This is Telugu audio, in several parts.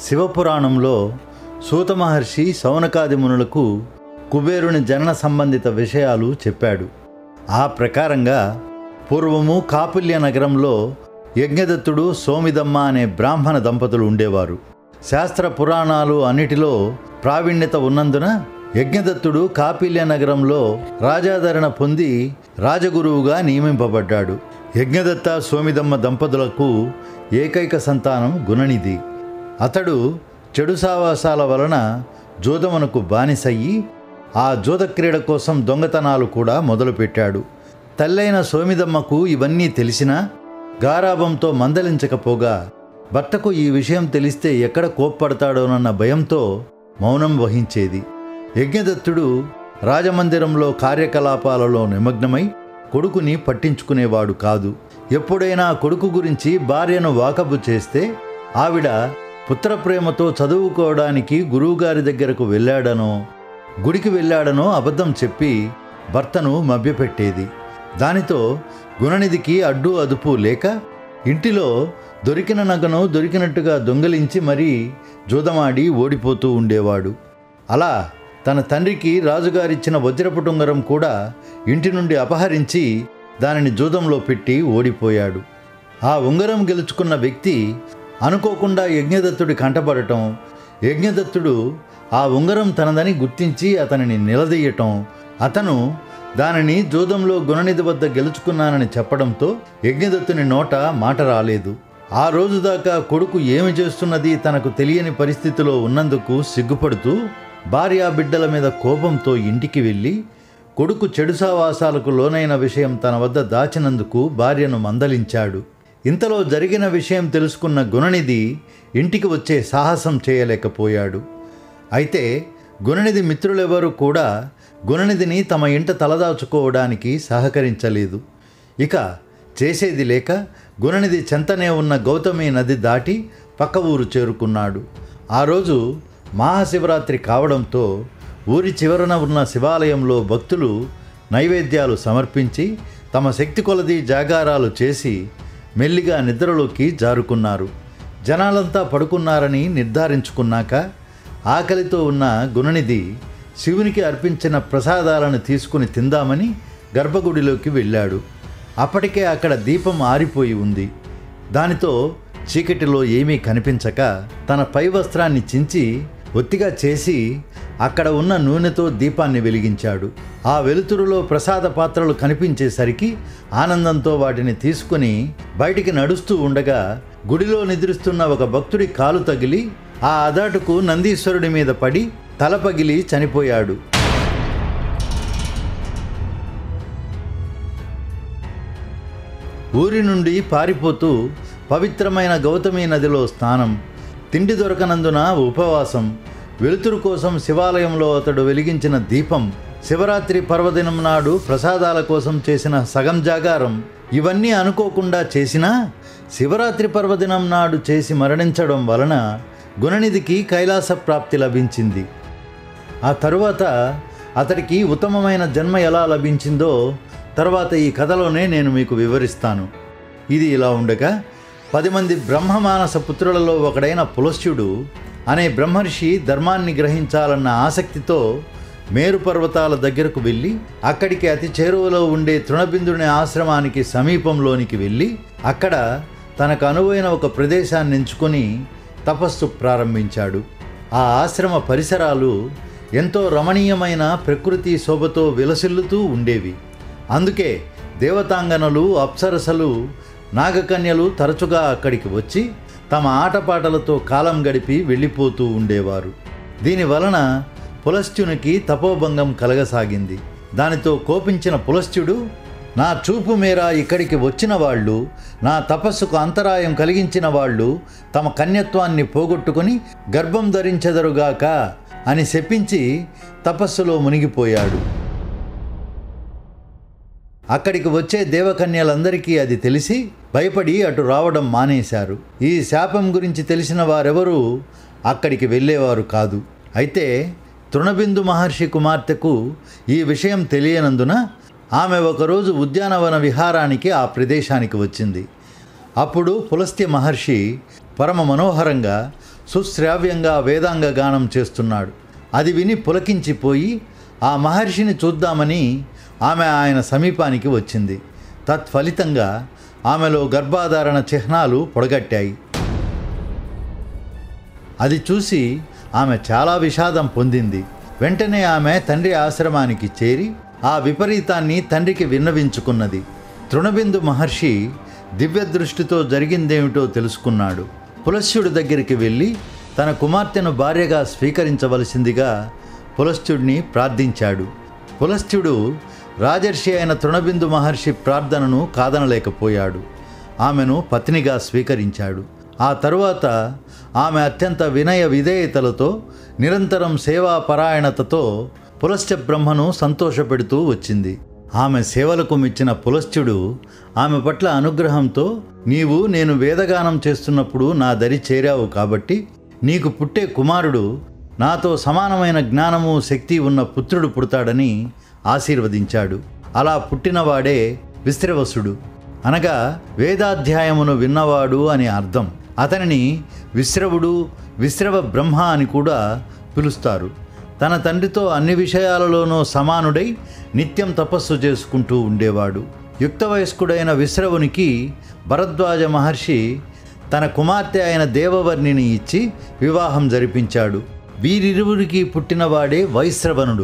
శివపురాణంలో సూత మహర్షి సౌనకాది మునులకు కుబేరుని జనన సంబంధిత విషయాలు చెప్పాడు ఆ ప్రకారంగా పూర్వము కాపుల్య నగరంలో యజ్ఞదత్తుడు సోమిదమ్మ అనే బ్రాహ్మణ దంపతులు ఉండేవారు శాస్త్ర పురాణాలు అన్నిటిలో ప్రావీణ్యత ఉన్నందున యజ్ఞదత్తుడు కాపిల్య నగరంలో రాజాదరణ పొంది రాజగురువుగా నియమింపబడ్డాడు యజ్ఞదత్త సోమిదమ్మ దంపతులకు ఏకైక సంతానం గుణనిధి అతడు చెడు సావాసాల వలన జోదమునకు బానిసయ్యి ఆ జోద క్రీడ కోసం దొంగతనాలు కూడా మొదలుపెట్టాడు తల్లైన సోమిదమ్మకు ఇవన్నీ తెలిసినా గారాభంతో మందలించకపోగా భర్తకు ఈ విషయం తెలిస్తే ఎక్కడ కోప్పడతాడోనన్న భయంతో మౌనం వహించేది యజ్ఞదత్తుడు రాజమందిరంలో కార్యకలాపాలలో నిమగ్నమై కొడుకుని పట్టించుకునేవాడు కాదు ఎప్పుడైనా కొడుకు గురించి భార్యను వాకబు చేస్తే ఆవిడ పుత్రప్రేమతో చదువుకోవడానికి గురువుగారి దగ్గరకు వెళ్ళాడనో గుడికి వెళ్ళాడనో అబద్ధం చెప్పి భర్తను మభ్యపెట్టేది దానితో గుణనిధికి అడ్డు అదుపు లేక ఇంటిలో దొరికిన నగను దొరికినట్టుగా దొంగలించి మరీ జూదమాడి ఓడిపోతూ ఉండేవాడు అలా తన తండ్రికి రాజుగారిచ్చిన వజ్రపుటుంగరం కూడా ఇంటి నుండి అపహరించి దానిని జూదంలో పెట్టి ఓడిపోయాడు ఆ ఉంగరం గెలుచుకున్న వ్యక్తి అనుకోకుండా యజ్ఞదత్తుడి కంటపడటం యజ్ఞదత్తుడు ఆ ఉంగరం తనదని గుర్తించి అతనిని నిలదీయటం అతను దానిని జూదంలో గుణనిధి వద్ద గెలుచుకున్నానని చెప్పడంతో యజ్ఞదత్తుని నోట మాట రాలేదు ఆ రోజు దాకా కొడుకు ఏమి చేస్తున్నది తనకు తెలియని పరిస్థితిలో ఉన్నందుకు సిగ్గుపడుతూ భార్యా బిడ్డల మీద కోపంతో ఇంటికి వెళ్ళి కొడుకు చెడు సావాసాలకు లోనైన విషయం తన వద్ద దాచినందుకు భార్యను మందలించాడు ఇంతలో జరిగిన విషయం తెలుసుకున్న గుణనిధి ఇంటికి వచ్చే సాహసం చేయలేకపోయాడు అయితే గుణనిధి మిత్రులెవరూ కూడా గుణనిధిని తమ ఇంట తలదాచుకోవడానికి సహకరించలేదు ఇక చేసేది లేక గుణనిధి చెంతనే ఉన్న గౌతమి నది దాటి పక్క ఊరు చేరుకున్నాడు ఆ రోజు మహాశివరాత్రి కావడంతో ఊరి చివరన ఉన్న శివాలయంలో భక్తులు నైవేద్యాలు సమర్పించి తమ శక్తి కొలది జాగారాలు చేసి మెల్లిగా నిద్రలోకి జారుకున్నారు జనాలంతా పడుకున్నారని నిర్ధారించుకున్నాక ఆకలితో ఉన్న గుణనిధి శివునికి అర్పించిన ప్రసాదాలను తీసుకుని తిందామని గర్భగుడిలోకి వెళ్ళాడు అప్పటికే అక్కడ దీపం ఆరిపోయి ఉంది దానితో చీకటిలో ఏమీ కనిపించక తన పై వస్త్రాన్ని చించి ఒత్తిగా చేసి అక్కడ ఉన్న నూనెతో దీపాన్ని వెలిగించాడు ఆ వెలుతురులో ప్రసాద పాత్రలు కనిపించేసరికి ఆనందంతో వాటిని తీసుకుని బయటికి నడుస్తూ ఉండగా గుడిలో నిద్రిస్తున్న ఒక భక్తుడి కాలు తగిలి ఆ అదాటుకు నందీశ్వరుడి మీద పడి తల పగిలి చనిపోయాడు ఊరి నుండి పారిపోతూ పవిత్రమైన గౌతమి నదిలో స్నానం తిండి దొరకనందున ఉపవాసం వెలుతురు కోసం శివాలయంలో అతడు వెలిగించిన దీపం శివరాత్రి పర్వదినం నాడు ప్రసాదాల కోసం చేసిన సగం జాగారం ఇవన్నీ అనుకోకుండా చేసినా శివరాత్రి పర్వదినం నాడు చేసి మరణించడం వలన గుణనిధికి కైలాస ప్రాప్తి లభించింది ఆ తరువాత అతడికి ఉత్తమమైన జన్మ ఎలా లభించిందో తర్వాత ఈ కథలోనే నేను మీకు వివరిస్తాను ఇది ఇలా ఉండగా పది మంది బ్రహ్మమానస పుత్రులలో ఒకడైన పులస్త్యుడు అనే బ్రహ్మర్షి ధర్మాన్ని గ్రహించాలన్న ఆసక్తితో మేరు పర్వతాల దగ్గరకు వెళ్ళి అక్కడికి అతి చేరువలో ఉండే తృణబిందుని ఆశ్రమానికి సమీపంలోనికి వెళ్ళి అక్కడ తనకు అనువైన ఒక ప్రదేశాన్ని ఎంచుకొని తపస్సు ప్రారంభించాడు ఆ ఆశ్రమ పరిసరాలు ఎంతో రమణీయమైన ప్రకృతి శోభతో విలసిల్లుతూ ఉండేవి అందుకే దేవతాంగనలు అప్సరసలు నాగకన్యలు తరచుగా అక్కడికి వచ్చి తమ ఆటపాటలతో కాలం గడిపి వెళ్ళిపోతూ ఉండేవారు దీని వలన పులస్త్యునికి తపోభంగం కలగసాగింది దానితో కోపించిన పులస్త్యుడు నా చూపు మేర ఇక్కడికి వచ్చిన వాళ్ళు నా తపస్సుకు అంతరాయం కలిగించిన వాళ్ళు తమ కన్యత్వాన్ని పోగొట్టుకుని గర్భం ధరించెదరుగాక అని శపించి తపస్సులో మునిగిపోయాడు అక్కడికి వచ్చే దేవకన్యలందరికీ అది తెలిసి భయపడి అటు రావడం మానేశారు ఈ శాపం గురించి తెలిసిన వారెవరూ అక్కడికి వెళ్ళేవారు కాదు అయితే తృణబిందు మహర్షి కుమార్తెకు ఈ విషయం తెలియనందున ఆమె ఒకరోజు ఉద్యానవన విహారానికి ఆ ప్రదేశానికి వచ్చింది అప్పుడు పులస్త్య మహర్షి పరమ మనోహరంగా సుశ్రావ్యంగా వేదాంగ గానం చేస్తున్నాడు అది విని పులకించిపోయి ఆ మహర్షిని చూద్దామని ఆమె ఆయన సమీపానికి వచ్చింది తత్ఫలితంగా ఆమెలో గర్భాధారణ చిహ్నాలు పొడగట్టాయి అది చూసి ఆమె చాలా విషాదం పొందింది వెంటనే ఆమె తండ్రి ఆశ్రమానికి చేరి ఆ విపరీతాన్ని తండ్రికి విన్నవించుకున్నది తృణబిందు మహర్షి దివ్య దృష్టితో జరిగిందేమిటో తెలుసుకున్నాడు పులస్యుడి దగ్గరికి వెళ్ళి తన కుమార్తెను భార్యగా స్వీకరించవలసిందిగా పులస్త్యుడిని ప్రార్థించాడు పులస్త్యుడు రాజర్షి అయిన తృణబిందు మహర్షి ప్రార్థనను కాదనలేకపోయాడు ఆమెను పత్నిగా స్వీకరించాడు ఆ తరువాత ఆమె అత్యంత వినయ విధేయతలతో నిరంతరం సేవాపరాయణతతో పులశ్చ బ్రహ్మను సంతోషపెడుతూ వచ్చింది ఆమె సేవలకు మెచ్చిన పులశ్చుడు ఆమె పట్ల అనుగ్రహంతో నీవు నేను వేదగానం చేస్తున్నప్పుడు నా దరి చేరావు కాబట్టి నీకు పుట్టే కుమారుడు నాతో సమానమైన జ్ఞానము శక్తి ఉన్న పుత్రుడు పుడతాడని ఆశీర్వదించాడు అలా పుట్టినవాడే విశ్రవసుడు అనగా వేదాధ్యాయమును విన్నవాడు అని అర్థం అతనిని విశ్రవుడు విశ్రవ బ్రహ్మ అని కూడా పిలుస్తారు తన తండ్రితో అన్ని విషయాలలోనూ సమానుడై నిత్యం తపస్సు చేసుకుంటూ ఉండేవాడు యుక్త వయస్కుడైన విశ్రవునికి భరద్వాజ మహర్షి తన కుమార్తె అయిన దేవవర్ణిని ఇచ్చి వివాహం జరిపించాడు వీరిరువురికి పుట్టినవాడే వైశ్రవణుడు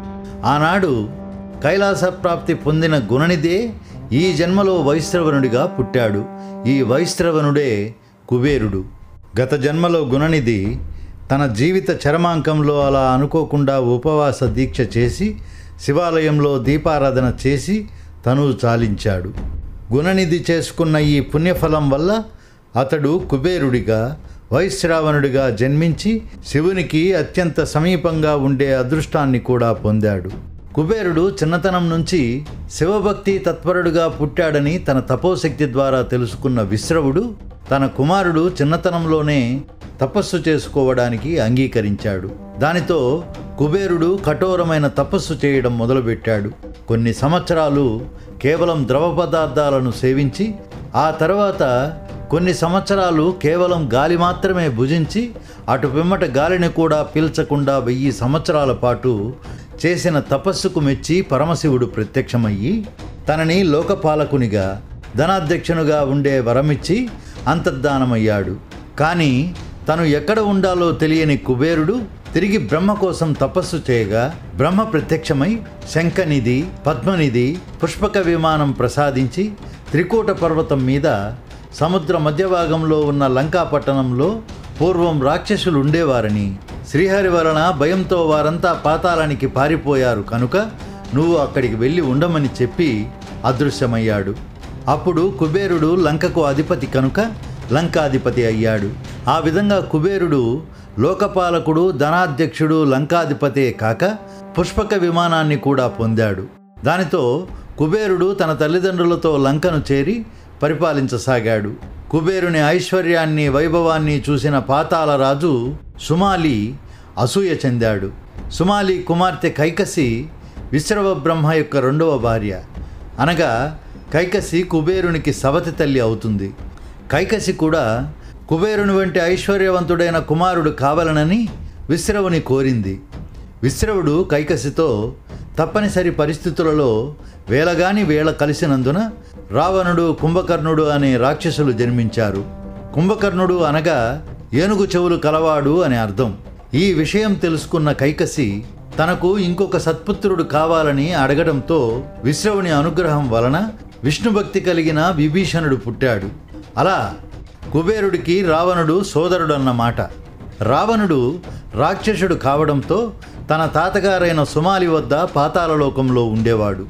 ఆనాడు కైలాస ప్రాప్తి పొందిన గుణనిదే ఈ జన్మలో వైశ్రవణుడిగా పుట్టాడు ఈ వైశ్రవణుడే కుబేరుడు గత జన్మలో గుణనిధి తన జీవిత చరమాంకంలో అలా అనుకోకుండా ఉపవాస దీక్ష చేసి శివాలయంలో దీపారాధన చేసి తను చాలించాడు గుణనిధి చేసుకున్న ఈ పుణ్యఫలం వల్ల అతడు కుబేరుడిగా వైశ్రావణుడిగా జన్మించి శివునికి అత్యంత సమీపంగా ఉండే అదృష్టాన్ని కూడా పొందాడు కుబేరుడు చిన్నతనం నుంచి శివభక్తి తత్పరుడుగా పుట్టాడని తన తపోశక్తి ద్వారా తెలుసుకున్న విశ్రవుడు తన కుమారుడు చిన్నతనంలోనే తపస్సు చేసుకోవడానికి అంగీకరించాడు దానితో కుబేరుడు కఠోరమైన తపస్సు చేయడం మొదలుపెట్టాడు కొన్ని సంవత్సరాలు కేవలం ద్రవ పదార్థాలను సేవించి ఆ తర్వాత కొన్ని సంవత్సరాలు కేవలం గాలి మాత్రమే భుజించి అటు పిమ్మట గాలిని కూడా పీల్చకుండా వెయ్యి సంవత్సరాల పాటు చేసిన తపస్సుకు మెచ్చి పరమశివుడు ప్రత్యక్షమయ్యి తనని లోకపాలకునిగా ధనాధ్యక్షునిగా ఉండే వరమిచ్చి అంతర్ధానమయ్యాడు కానీ తను ఎక్కడ ఉండాలో తెలియని కుబేరుడు తిరిగి బ్రహ్మ కోసం తపస్సు చేయగా బ్రహ్మ ప్రత్యక్షమై శంఖనిధి పద్మనిధి పుష్పక విమానం ప్రసాదించి త్రికూట పర్వతం మీద సముద్ర మధ్యభాగంలో ఉన్న లంకా పట్టణంలో పూర్వం రాక్షసులు ఉండేవారని శ్రీహరి వలన భయంతో వారంతా పాతాళానికి పారిపోయారు కనుక నువ్వు అక్కడికి వెళ్ళి ఉండమని చెప్పి అదృశ్యమయ్యాడు అప్పుడు కుబేరుడు లంకకు అధిపతి కనుక లంకాధిపతి అయ్యాడు ఆ విధంగా కుబేరుడు లోకపాలకుడు ధనాధ్యక్షుడు లంకాధిపతే కాక పుష్పక విమానాన్ని కూడా పొందాడు దానితో కుబేరుడు తన తల్లిదండ్రులతో లంకను చేరి పరిపాలించసాగాడు కుబేరుని ఐశ్వర్యాన్ని వైభవాన్ని చూసిన పాతాళరాజు సుమాలి అసూయ చెందాడు సుమాలి కుమార్తె కైకసి విశ్రవ బ్రహ్మ యొక్క రెండవ భార్య అనగా కైకసి కుబేరునికి సవతి తల్లి అవుతుంది కైకసి కూడా కుబేరుని వంటి ఐశ్వర్యవంతుడైన కుమారుడు కావాలనని విశ్రవుని కోరింది విశ్రవుడు కైకసితో తప్పనిసరి పరిస్థితులలో వేలగాని వేళ కలిసినందున రావణుడు కుంభకర్ణుడు అనే రాక్షసులు జన్మించారు కుంభకర్ణుడు అనగా ఏనుగు చెవులు కలవాడు అని అర్థం ఈ విషయం తెలుసుకున్న కైకసి తనకు ఇంకొక సత్పుత్రుడు కావాలని అడగడంతో విశ్రవుని అనుగ్రహం వలన విష్ణుభక్తి కలిగిన విభీషణుడు పుట్టాడు అలా కుబేరుడికి రావణుడు సోదరుడన్నమాట రావణుడు రాక్షసుడు కావడంతో తన తాతగారైన సుమాలి వద్ద పాతాళలోకంలో ఉండేవాడు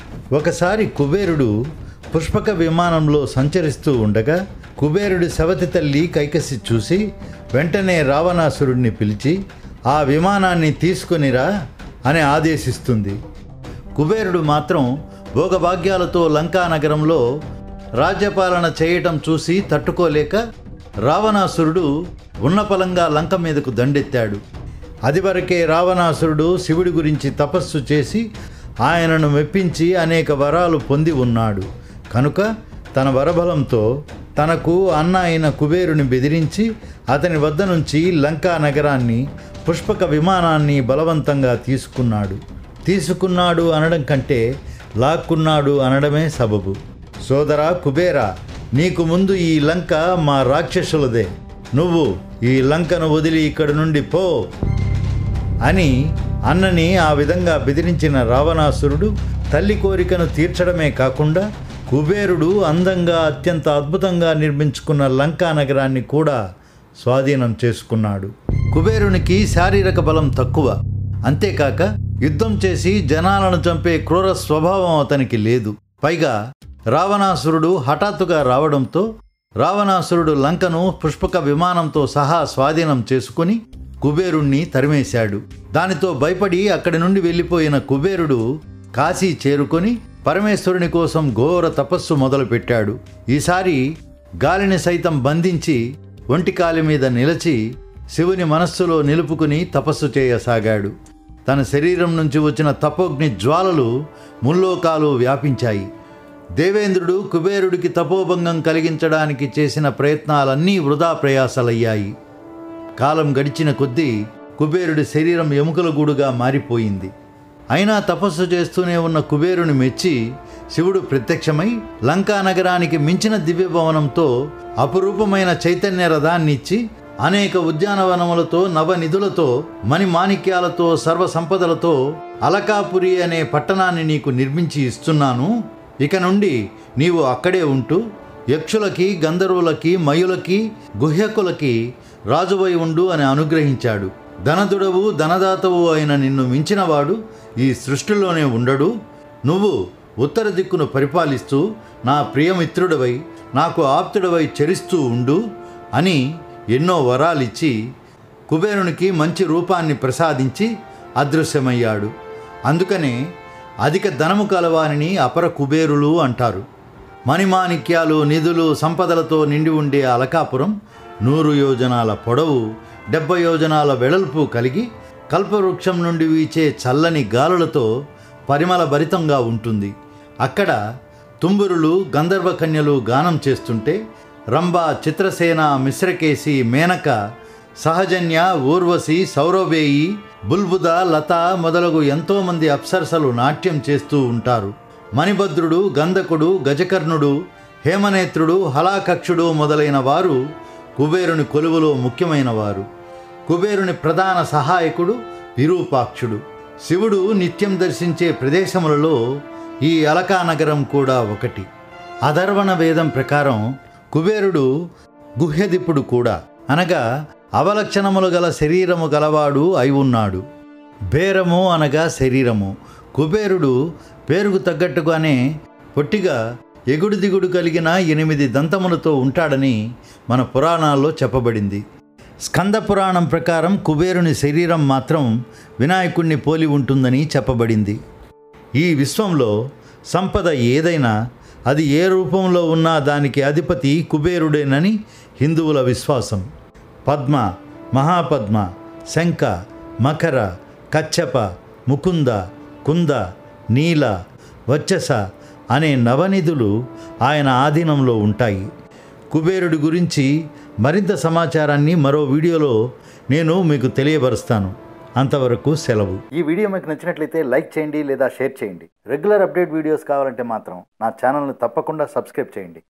ఒకసారి కుబేరుడు పుష్పక విమానంలో సంచరిస్తూ ఉండగా కుబేరుడి సవతి తల్లి కైకసి చూసి వెంటనే రావణాసురుడిని పిలిచి ఆ విమానాన్ని తీసుకొనిరా అని ఆదేశిస్తుంది కుబేరుడు మాత్రం భోగభాగ్యాలతో లంకా నగరంలో రాజ్యపాలన చేయటం చూసి తట్టుకోలేక రావణాసురుడు ఉన్నపలంగా లంక మీదకు దండెత్తాడు అది వరకే రావణాసురుడు శివుడి గురించి తపస్సు చేసి ఆయనను మెప్పించి అనేక వరాలు పొంది ఉన్నాడు కనుక తన వరబలంతో తనకు అన్న అయిన కుబేరుని బెదిరించి అతని వద్ద నుంచి లంకా నగరాన్ని పుష్పక విమానాన్ని బలవంతంగా తీసుకున్నాడు తీసుకున్నాడు అనడం కంటే లాక్కున్నాడు అనడమే సబబు సోదరా కుబేరా నీకు ముందు ఈ లంక మా రాక్షసులదే నువ్వు ఈ లంకను వదిలి ఇక్కడి నుండి పో అని అన్నని ఆ విధంగా బెదిరించిన రావణాసురుడు తల్లి కోరికను తీర్చడమే కాకుండా కుబేరుడు అందంగా అత్యంత అద్భుతంగా నిర్మించుకున్న లంకా నగరాన్ని కూడా స్వాధీనం చేసుకున్నాడు కుబేరునికి శారీరక బలం తక్కువ అంతేకాక యుద్ధం చేసి జనాలను చంపే క్రూర స్వభావం అతనికి లేదు పైగా రావణాసురుడు హఠాత్తుగా రావడంతో రావణాసురుడు లంకను పుష్పక విమానంతో సహా స్వాధీనం చేసుకుని కుబేరుణ్ణి తరిమేశాడు దానితో భయపడి అక్కడి నుండి వెళ్ళిపోయిన కుబేరుడు కాశీ చేరుకొని పరమేశ్వరుని కోసం ఘోర తపస్సు మొదలుపెట్టాడు ఈసారి గాలిని సైతం బంధించి ఒంటికాలి మీద నిలిచి శివుని మనస్సులో నిలుపుకుని తపస్సు చేయసాగాడు తన శరీరం నుంచి వచ్చిన తపోగ్ని జ్వాలలు ముల్లోకాలు వ్యాపించాయి దేవేంద్రుడు కుబేరుడికి తపోభంగం కలిగించడానికి చేసిన ప్రయత్నాలన్నీ వృధా ప్రయాసలయ్యాయి కాలం గడిచిన కొద్దీ కుబేరుడి శరీరం ఎముకల గూడుగా మారిపోయింది అయినా తపస్సు చేస్తూనే ఉన్న కుబేరుని మెచ్చి శివుడు ప్రత్యక్షమై లంకా నగరానికి మించిన దివ్యభవనంతో అపురూపమైన చైతన్య రథాన్నిచ్చి అనేక ఉద్యానవనములతో నవనిధులతో మణిమాణిక్యాలతో సర్వ సంపదలతో అలకాపురి అనే పట్టణాన్ని నీకు నిర్మించి ఇస్తున్నాను ఇక నుండి నీవు అక్కడే ఉంటూ యక్షులకి గంధర్వులకి మయులకి గుహ్యకులకి రాజువై ఉండు అని అనుగ్రహించాడు ధనదుడవు ధనదాతవు అయిన నిన్ను మించినవాడు ఈ సృష్టిలోనే ఉండడు నువ్వు ఉత్తర దిక్కును పరిపాలిస్తూ నా ప్రియమిత్రుడవై నాకు ఆప్తుడవై చరిస్తూ ఉండు అని ఎన్నో వరాలిచ్చి కుబేరునికి మంచి రూపాన్ని ప్రసాదించి అదృశ్యమయ్యాడు అందుకనే అధిక ధనము కలవారిని అపర కుబేరులు అంటారు మణిమాణిక్యాలు నిధులు సంపదలతో నిండి ఉండే అలకాపురం నూరు యోజనాల పొడవు డెబ్బై యోజనాల వెడల్పు కలిగి కల్పవృక్షం నుండి వీచే చల్లని గాలులతో పరిమళ భరితంగా ఉంటుంది అక్కడ తుంబురులు గంధర్వ కన్యలు గానం చేస్తుంటే రంభ చిత్రసేన మిశ్రకేశి మేనక సహజన్య ఊర్వశి సౌరభేయి బుల్బుద లత మొదలగు ఎంతోమంది అప్సరసలు నాట్యం చేస్తూ ఉంటారు మణిభద్రుడు గంధకుడు గజకర్ణుడు హేమనేత్రుడు హలాకక్షుడు మొదలైన వారు కుబేరుని కొలువులో ముఖ్యమైన వారు కుబేరుని ప్రధాన సహాయకుడు విరూపాక్షుడు శివుడు నిత్యం దర్శించే ప్రదేశములలో ఈ అలకా నగరం కూడా ఒకటి అధర్వణ వేదం ప్రకారం కుబేరుడు గుహ్యదిప్పుడు కూడా అనగా అవలక్షణములు గల శరీరము గలవాడు అయి ఉన్నాడు బేరము అనగా శరీరము కుబేరుడు పేరుకు తగ్గట్టుగానే పొట్టిగా ఎగుడు దిగుడు కలిగిన ఎనిమిది దంతములతో ఉంటాడని మన పురాణాల్లో చెప్పబడింది స్కంద పురాణం ప్రకారం కుబేరుని శరీరం మాత్రం వినాయకుణ్ణి పోలి ఉంటుందని చెప్పబడింది ఈ విశ్వంలో సంపద ఏదైనా అది ఏ రూపంలో ఉన్నా దానికి అధిపతి కుబేరుడేనని హిందువుల విశ్వాసం పద్మ మహాపద్మ శంఖ మకర కచ్చప ముకుంద కుంద నీల వచ్చస అనే నవనిధులు ఆయన ఆధీనంలో ఉంటాయి కుబేరుడి గురించి మరింత సమాచారాన్ని మరో వీడియోలో నేను మీకు తెలియపరుస్తాను అంతవరకు సెలవు ఈ వీడియో మీకు నచ్చినట్లయితే లైక్ చేయండి లేదా షేర్ చేయండి రెగ్యులర్ అప్డేట్ వీడియోస్ కావాలంటే మాత్రం నా ఛానల్ని తప్పకుండా సబ్స్క్రైబ్ చేయండి